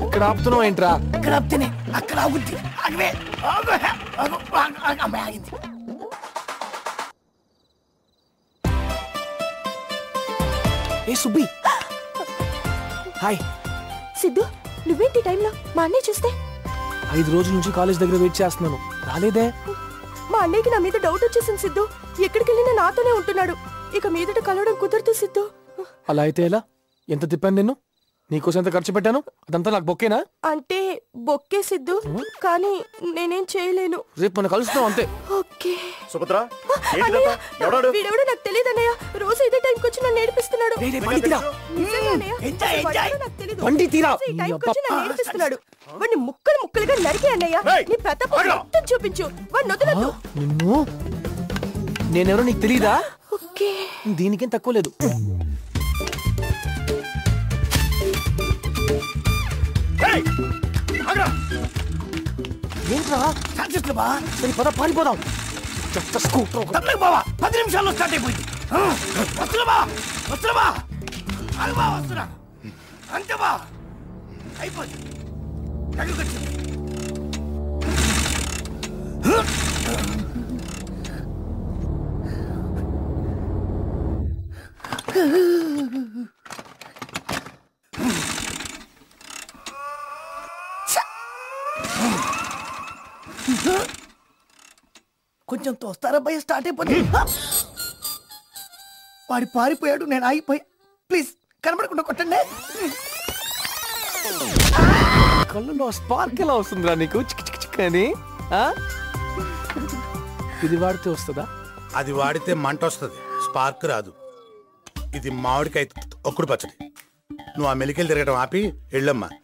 ఇక్కడ ఆపుతున్నావు ఏంట్రా ఇక్కడ ఆపితేనే అక్కడ ఆగుద్ది ఆగవే ఆగు ఆగు ఆగు, ఆగు, అమ్మాయి ఆగింది ఏ సుబ్బి హాయ్ సిద్ధు నువ్వేంటి ఈ టైంలో మా అన్నయ్య చూస్తే ఐదు రోజుల నుంచి కాలేజ్ దగ్గర వెయిట్ చేస్తున్నాను రాలేదే మా అన్నయ్యకి నా మీద డౌట్ వచ్చేసింది సిద్ధు ఎక్కడికి వెళ్ళినా నాతోనే ఉంటున్నాడు ఇక మీదట కలవడం కుదరదు సిద్ధు అలా అయితే ఎలా ఎంత తిప్పాను నిన్ను నీకోసం ఎంత ఖర్చు పెట్టాను అదంతా నాకు బొక్కేనా అంటే బొక్కే సిద్ధు కానీ నేనేం చేయలేను రేపు మనం కలుస్తాం అంతే ఓకే సుభద్ర అన్నయ్య, వీడెవడో నాకు తెలియదు అన్నయ్య రోజు ఇదే టైంకి వచ్చి నన్ను నేర్పిస్తున్నాడు రే, రే, బండి తీరా. నిజంగా అన్నయ్య, ఎంజాయ్, అసలు ఎంజాయ్. వాడెవడో నాకు తెలీదు. బండి తీరా. రోజు ఈ టైంకి అబ్బా. వచ్చి నన్ను నేర్పిస్తున్నాడు వాడిని ముక్కలు ముక్కలుగా నరికి అన్నయ్య ఏయ్, నీ ప్రతాపం ఆగు. మొత్తం చూపించు వాడిని వదలొద్దు నిన్ను నేనెవరో నీకు తెలీదా ఓకే దీనికేం తక్కువ లేదు ఏంట్రా శాంతిస్తున్నా బా సరే పద పారిపోదాం చెత్త స్కూటర్ ఒకటి. తప్పకు బావా పది నిమిషాల్లో స్టార్ట్ అయిపోయింది ఆ, వస్తున్నా బా వస్తున్నా బా ఆగు బా వస్తున్నా అంతే బా అయిపోయింది ఎక్కడికి వచ్చింది కొంచెం తోస్తారా భయ స్టార్ట్ అయిపోయింది వాడి పారిపోయాడు నేను ఆగిపోయా ప్లీజ్ కనబడకుండా కొట్టండి కళ్ళలో స్పార్క్ ఎలా వస్తుందిరా నీకు చిక్ చిక్ చిక్ అని ఆ? ఇది వాడితే వస్తుందా అది వాడితే మంట వస్తుంది స్పార్క్ రాదు ఇది మామిడికాయ ఒక్కుడు పచ్చడి నువ్వు ఆ మెలికలు తిరగటం ఆపి వెళ్ళమ్మా